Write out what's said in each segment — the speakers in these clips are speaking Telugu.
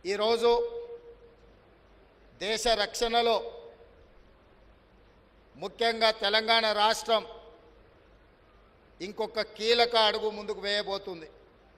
ఈరోజు దేశ రక్షణలో ముఖ్యంగా తెలంగాణ రాష్ట్రం ఇంకొక కీలక అడుగు ముందుకు వేయబోతుంది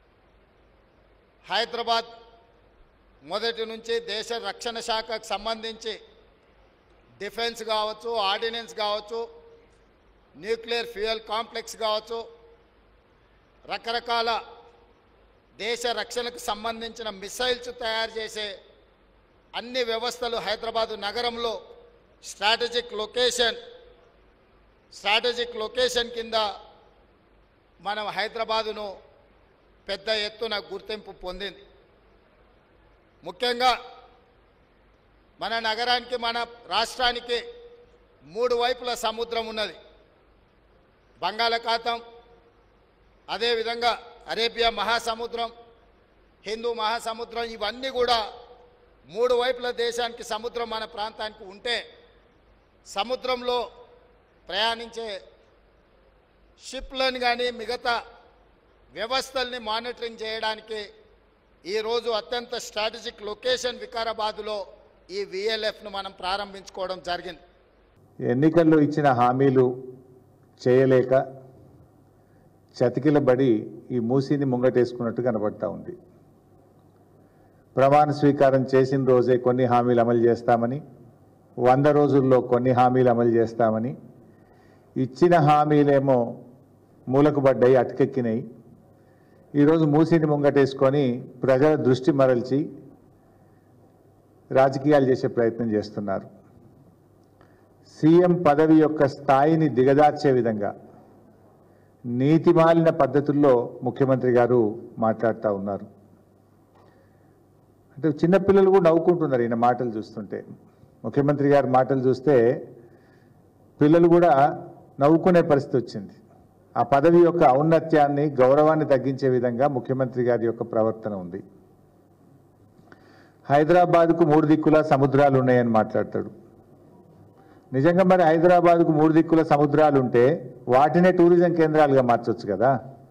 హైదరాబాద్ మొదటి నుంచి దేశ రక్షణ శాఖకు సంబంధించి డిఫెన్స్ కావచ్చు ఆర్డినెన్స్ కావచ్చు న్యూక్లియర్ ఫ్యూయల్ కాంప్లెక్స్ కావచ్చు రకరకాల దేశ రక్షణకు సంబంధించిన మిసైల్స్ తయారు చేసే అన్ని వ్యవస్థలు హైదరాబాదు నగరంలో స్ట్రాటజిక్ లొకేషన్ స్ట్రాటజిక్ లొకేషన్ కింద మనం హైదరాబాదును పెద్ద ఎత్తున గుర్తింపు పొందింది ముఖ్యంగా మన నగరానికి మన రాష్ట్రానికి మూడు వైపుల సముద్రం ఉన్నది బంగాళాఖాతం అదేవిధంగా అరేబియా మహాసముద్రం హిందూ మహాసముద్రం ఇవన్నీ కూడా మూడు వైపుల దేశానికి సముద్రం మన ప్రాంతానికి ఉంటే సముద్రంలో ప్రయాణించే షిప్లను కానీ మిగతా వ్యవస్థల్ని మానిటరింగ్ చేయడానికి ఈరోజు అత్యంత స్ట్రాటజిక్ లొకేషన్ వికారాబాదులో ఈ విఎల్ఎఫ్ను మనం ప్రారంభించుకోవడం జరిగింది ఎన్నికల్లో ఇచ్చిన హామీలు చేయలేక చతికిలబడి ఈ మూసీని ముంగటేసుకున్నట్టు కనబడతా ఉంది ప్రమాణ స్వీకారం చేసిన రోజే కొన్ని హామీలు అమలు చేస్తామని వంద రోజుల్లో కొన్ని హామీలు అమలు చేస్తామని ఇచ్చిన హామీలేమో మూలకు పడ్డాయి అటకెక్కినాయి ఈరోజు మూసీని ముంగటేసుకొని ప్రజల దృష్టి మరల్చి రాజకీయాలు చేసే ప్రయత్నం చేస్తున్నారు సీఎం పదవి యొక్క స్థాయిని దిగజార్చే విధంగా నీతిమాలిన పద్ధతుల్లో ముఖ్యమంత్రి గారు మాట్లాడుతూ ఉన్నారు అంటే చిన్నపిల్లలు కూడా నవ్వుకుంటున్నారు ఈయన మాటలు చూస్తుంటే ముఖ్యమంత్రి గారి మాటలు చూస్తే పిల్లలు కూడా నవ్వుకునే పరిస్థితి వచ్చింది ఆ పదవి యొక్క ఔన్నత్యాన్ని గౌరవాన్ని తగ్గించే విధంగా ముఖ్యమంత్రి గారి యొక్క ప్రవర్తన ఉంది హైదరాబాద్కు మూడు దిక్కుల సముద్రాలు ఉన్నాయని మాట్లాడతాడు నిజంగా మరి హైదరాబాద్కు మూడు దిక్కుల సముద్రాలు ఉంటే వాటినే టూరిజం కేంద్రాలుగా మార్చొచ్చు కదా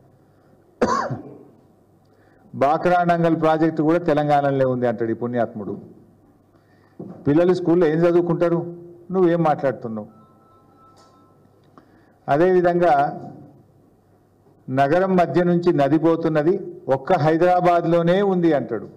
బాక్రానంగల్ ప్రాజెక్టు కూడా తెలంగాణలో ఉంది అంటాడు ఈ పుణ్యాత్ముడు పిల్లలు స్కూల్లో ఏం చదువుకుంటారు నువ్వేం మాట్లాడుతున్నావు అదేవిధంగా నగరం మధ్య నుంచి నది పోతున్నది ఒక్క హైదరాబాద్లోనే ఉంది అంటాడు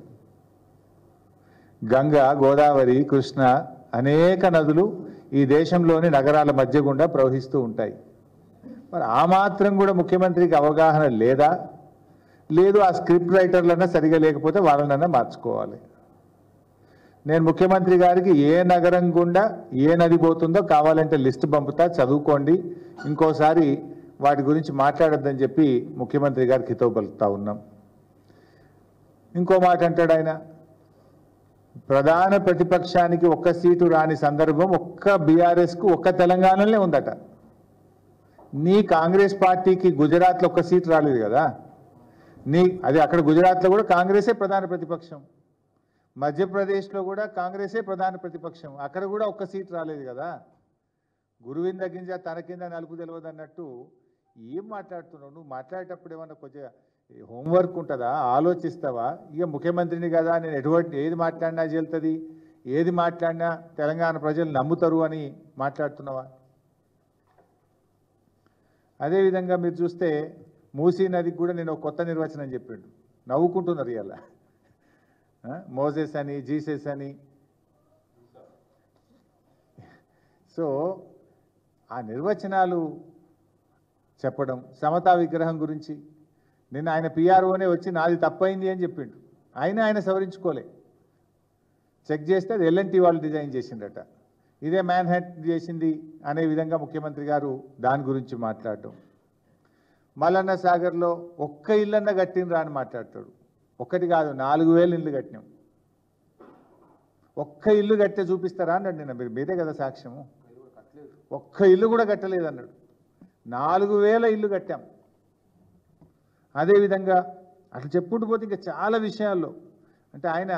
గంగ గోదావరి కృష్ణ అనేక నదులు ఈ దేశంలోని నగరాల మధ్య గుండా ప్రవహిస్తూ ఉంటాయి మరి ఆ మాత్రం కూడా ముఖ్యమంత్రికి అవగాహన లేదా లేదు ఆ స్క్రిప్ట్ రైటర్లన్నా సరిగా లేకపోతే వాళ్ళనన్నా మార్చుకోవాలి నేను ముఖ్యమంత్రి గారికి ఏ నగరం గుండా ఏ నది పోతుందో కావాలంటే లిస్ట్ పంపుతా చదువుకోండి ఇంకోసారి వాటి గురించి మాట్లాడొద్దని చెప్పి ముఖ్యమంత్రి గారికి హితవు పలుకుతా ఉన్నాం ఇంకో మాట అంటాడు ఆయన ప్రధాన ప్రతిపక్షానికి ఒక్క సీటు రాని సందర్భం ఒక్క బీఆర్ఎస్కు ఒక్క తెలంగాణలోనే ఉందట నీ కాంగ్రెస్ పార్టీకి గుజరాత్లో ఒక్క సీటు రాలేదు కదా నీ అది అక్కడ గుజరాత్లో కూడా కాంగ్రెసే ప్రధాన ప్రతిపక్షం మధ్యప్రదేశ్లో కూడా కాంగ్రెసే ప్రధాన ప్రతిపక్షం అక్కడ కూడా ఒక్క సీట్ రాలేదు కదా గురువింద గింజ తన కింద నలుపు తెలియదు అన్నట్టు ఏం మాట్లాడుతున్నావు నువ్వు మాట్లాడేటప్పుడు ఏమన్నా కొంచెం హోంవర్క్ ఉంటుందా ఆలోచిస్తావా ఇక ముఖ్యమంత్రిని కదా నేను ఎటువంటి ఏది మాట్లాడినా చెల్తుంది ఏది మాట్లాడినా తెలంగాణ ప్రజలు నమ్ముతారు అని మాట్లాడుతున్నావా అదేవిధంగా మీరు చూస్తే మూసీ నదికి కూడా నేను ఒక కొత్త నిర్వచనం చెప్పిండు నవ్వుకుంటున్నారు ఇలా మోజెస్ అని జీసెస్ అని సో ఆ నిర్వచనాలు చెప్పడం సమతా విగ్రహం గురించి నిన్న ఆయన పిఆర్ఓనే వచ్చి నాది తప్పైంది అని చెప్పిండు ఆయన ఆయన సవరించుకోలే చెక్ చేస్తే అది ఎల్ఎన్టీ వాళ్ళు డిజైన్ చేసిండట ఇదే మ్యాన్ హ్యాట్ చేసింది అనే విధంగా ముఖ్యమంత్రి గారు దాని గురించి మాట్లాడటం మల్లన్న సాగర్లో ఒక్క ఇల్లన్న కట్టినరా అని మాట్లాడతాడు ఒక్కటి కాదు నాలుగు వేలు ఇల్లు కట్టినాం ఒక్క ఇల్లు కట్టే చూపిస్తారా అన్నాడు నిన్న మీరు మీరే కదా సాక్ష్యము ఒక్క ఇల్లు కూడా కట్టలేదు అన్నాడు నాలుగు వేల ఇల్లు కట్టాం అదేవిధంగా అట్లా చెప్పుకుంటూ పోతే ఇంకా చాలా విషయాల్లో అంటే ఆయన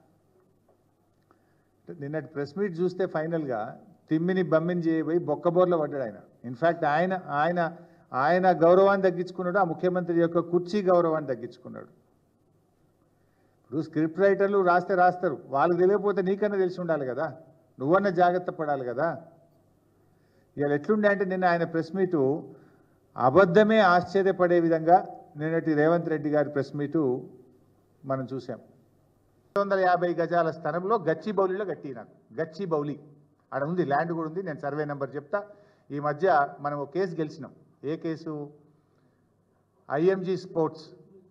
నిన్నటి ప్రెస్ మీట్ చూస్తే ఫైనల్గా తిమ్మిని బమ్మిని చేయబోయి బొక్కబోర్లో పడ్డాడు ఆయన ఇన్ఫ్యాక్ట్ ఆయన ఆయన ఆయన గౌరవాన్ని తగ్గించుకున్నాడు ఆ ముఖ్యమంత్రి యొక్క కుర్చీ గౌరవాన్ని తగ్గించుకున్నాడు ఇప్పుడు స్క్రిప్ట్ రైటర్లు రాస్తే రాస్తారు వాళ్ళకి తెలియకపోతే నీకన్నా తెలిసి ఉండాలి కదా నువ్వన్నా జాగ్రత్త పడాలి కదా ఇవాళ ఎట్లుండే అంటే నిన్న ఆయన ప్రెస్ మీటు అబద్ధమే ఆశ్చర్యపడే విధంగా నిన్నటి రేవంత్ రెడ్డి గారి ప్రెస్ మీటు మనం చూసాం రెండు వందల యాభై గజాల స్థలంలో గచ్చిబౌలిలో కట్టి నాకు గచ్చిబౌలి ఆడ ఉంది ల్యాండ్ కూడా ఉంది నేను సర్వే నెంబర్ చెప్తా ఈ మధ్య మనం ఒక కేసు గెలిచినాం ఏ కేసు ఐఎంజీ స్పోర్ట్స్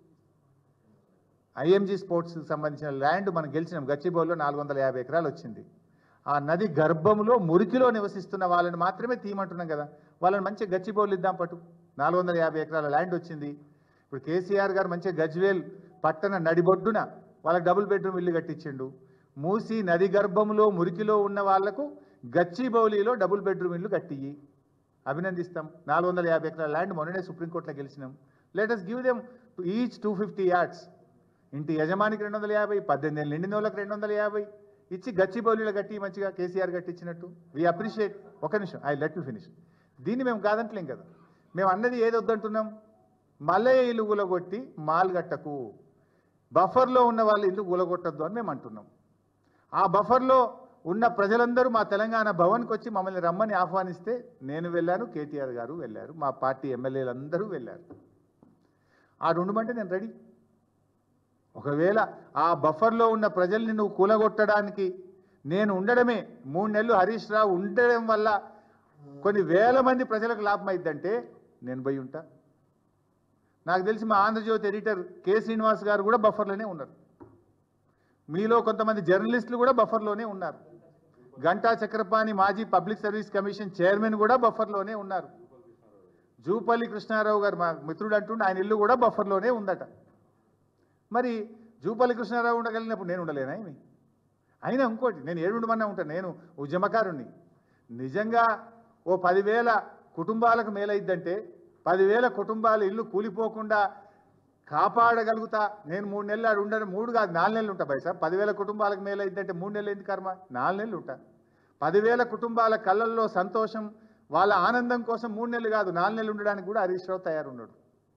ఐఎంజీ స్పోర్ట్స్కి సంబంధించిన ల్యాండ్ మనం గెలిచినాం గచ్చిబౌలిలో నాలుగు వందల యాభై ఎకరాలు వచ్చింది ఆ నది గర్భంలో మురికిలో నివసిస్తున్న వాళ్ళని మాత్రమే తీయమంటున్నాం కదా వాళ్ళని మంచిగా గచ్చిబౌలు ఇద్దాం పట్టు నాలుగు వందల యాభై ఎకరాల ల్యాండ్ వచ్చింది ఇప్పుడు కేసీఆర్ గారు మంచిగా గజ్వేల్ పట్టణ నడిబొడ్డున వాళ్ళకి డబుల్ బెడ్రూమ్ ఇల్లు కట్టించిండు మూసి నది గర్భంలో మురికిలో ఉన్న వాళ్లకు గచ్చిబౌలిలో డబుల్ బెడ్రూమ్ ఇల్లు కట్టియి అభినందిస్తాం నాలుగు వందల యాభై ఎకరాల ల్యాండ్ మొన్ననే సుప్రీంకోర్టులో గెలిచినాం let us give them each two fifty yards ఇంటి యజమానికి రెండు వందల యాభై పద్దెనిమిది ఏళ్ళు నిండిన వాళ్ళకి రెండు వందల యాభై ఇచ్చి గచ్చిబౌలిలో కట్టి మంచిగా కేసీఆర్ కట్టించినట్టు వి అప్రిషియేట్ ఒక నిమిషం ఐ లెట్ యూ ఫినిష్ దీన్ని మేము కాదంటలేం కదా మేము అన్నది ఏది వద్దంటున్నాం మల్లయ్య ఇల్లు గులగొట్టి మాల్ గట్టకు బఫర్లో ఉన్న వాళ్ళ ఇల్లు గులగొట్టద్దు అని మేము అంటున్నాం ఆ బఫర్లో ఉన్న ప్రజలందరూ మా తెలంగాణ భవన్కి వచ్చి మమ్మల్ని రమ్మని ఆహ్వానిస్తే నేను వెళ్ళాను కేటీఆర్ గారు వెళ్ళారు మా పార్టీ ఎమ్మెల్యేలు అందరూ వెళ్ళారు ఆ రెండుమంటే నేను రెడీ ఒకవేళ ఆ బఫర్లో ఉన్న ప్రజల్ని నువ్వు కూలగొట్టడానికి నేను ఉండడమే మూడు నెలలు హరీష్ రావు ఉండడం వల్ల కొన్ని వేల మంది ప్రజలకు లాభం అయిద్దంటే నేను పోయి ఉంటా నాకు తెలిసి మా ఆంధ్రజ్యోతి ఎడిటర్ కె శ్రీనివాస్ గారు కూడా బఫర్లోనే ఉన్నారు మీలో కొంతమంది జర్నలిస్టులు కూడా బఫర్లోనే ఉన్నారు గంటా చక్రపాణి మాజీ పబ్లిక్ సర్వీస్ కమిషన్ చైర్మన్ కూడా బఫర్లోనే ఉన్నారు జూపల్లి కృష్ణారావు గారు మా మిత్రుడు అంటుండే ఆయన ఇల్లు కూడా బఫర్లోనే ఉందట మరి జూపల్లి కృష్ణారావు ఉండగలిగినప్పుడు నేను ఉండలేనా ఏమి అయినా ఇంకోటి నేను ఏడుండమన్నా ఉంటాను నేను ఉద్యమకారుణ్ణి నిజంగా ఓ పదివేల కుటుంబాలకు మేలైద్దంటే పదివేల కుటుంబాల ఇల్లు కూలిపోకుండా కాపాడగలుగుతా నేను మూడు నెలలు ఆడు ఉండను మూడు కాదు నాలుగు నెలలు ఉంటా బయసా పదివేల కుటుంబాలకు మేలైద్దంటే మూడు నెలలు ఎందుకు కర్మ నాలుగు నెలలు ఉంటా పదివేల కుటుంబాల కళ్ళల్లో సంతోషం వాళ్ళ ఆనందం కోసం మూడు నెలలు కాదు నాలుగు నెలలు ఉండడానికి కూడా హరీష్ రావు తయారున్నాడు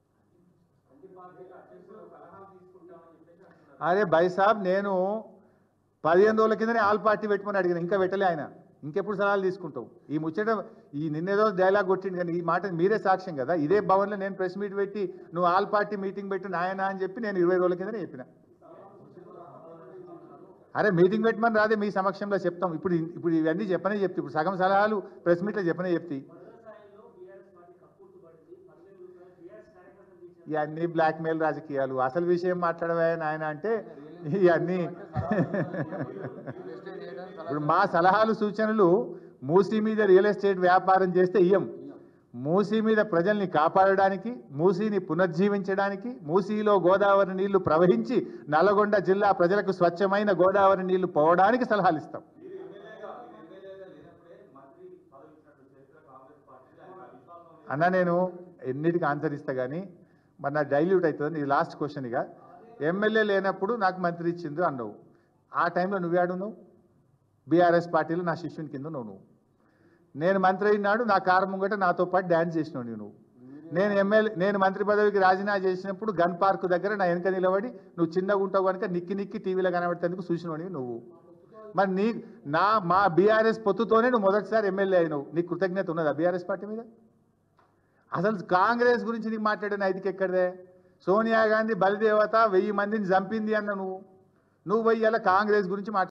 అరే భాయ్ సాబ్ నేను పదిహేను రోజుల కిందనే ఆల్ పార్టీ పెట్టుకొని అడిగిన ఇంకా పెట్టలే ఆయన ఇంకెప్పుడు సలహాలు తీసుకుంటావు ఈ ముచ్చట ఈ నిన్నేదో డైలాగ్ కొట్టింది కానీ ఈ మాట మీరే సాక్ష్యం కదా ఇదే భవన్లో నేను ప్రెస్ మీట్ పెట్టి నువ్వు ఆల్ పార్టీ మీటింగ్ పెట్టు నాయనా అని చెప్పి నేను ఇరవై రోజుల కిందనే చెప్పిన అరే మీటింగ్ పెట్టమని రాదే మీ సమక్షంలో చెప్తాం ఇప్పుడు ఇప్పుడు ఇవన్నీ చెప్పనే చెప్తే ఇప్పుడు సగం సలహాలు ప్రెస్ మీట్లో చెప్పనే చెప్తాయి ఇవన్నీ బ్లాక్మెయిల్ రాజకీయాలు అసలు విషయం మాట్లాడవా నాయన అంటే ఇవన్నీ ఇప్పుడు మా సలహాలు సూచనలు మూసీ మీద రియల్ ఎస్టేట్ వ్యాపారం చేస్తే ఇయ్యం మూసీ మీద ప్రజల్ని కాపాడడానికి మూసీని పునర్జీవించడానికి మూసీలో గోదావరి నీళ్లు ప్రవహించి నల్గొండ జిల్లా ప్రజలకు స్వచ్ఛమైన గోదావరి నీళ్లు పోవడానికి సలహాలు ఇస్తాం అన్న నేను ఎన్నిటికి ఆన్సర్ ఇస్తా కానీ మరి నా డైల్యూట్ అవుతుంది ఇది లాస్ట్ క్వశ్చన్ ఇక ఎమ్మెల్యే లేనప్పుడు నాకు మంత్రి ఇచ్చింది అన్నావు ఆ టైంలో నువ్వేడు నువ్వు బీఆర్ఎస్ పార్టీలో నా శిష్యుని కింద నువ్వు నువ్వు నేను మంత్రి అయినాడు నా కారు ముంగట నాతో పాటు డ్యాన్స్ చేసినావు నువ్వు నేను ఎమ్మెల్యే నేను మంత్రి పదవికి రాజీనామా చేసినప్పుడు గన్ పార్క్ దగ్గర నా వెనక నిలబడి నువ్వు చిన్నగా ఉంటావు కనుక నిక్కి నిక్కి టీవీలో కనబడేందుకు చూసినవాడివి నువ్వు మరి నీ నా మా బీఆర్ఎస్ పొత్తుతోనే నువ్వు మొదటిసారి ఎమ్మెల్యే అయినావు నీ కృతజ్ఞత ఉన్నదా బీఆర్ఎస్ పార్టీ మీద అసలు కాంగ్రెస్ గురించి నీకు మాట్లాడిన ఐదుకి ఎక్కడదే సోనియా గాంధీ బలిదేవత వెయ్యి మందిని చంపింది అన్న నువ్వు నువ్వు పోయి ఇలా కాంగ్రెస్ గురించి మాట్లాడు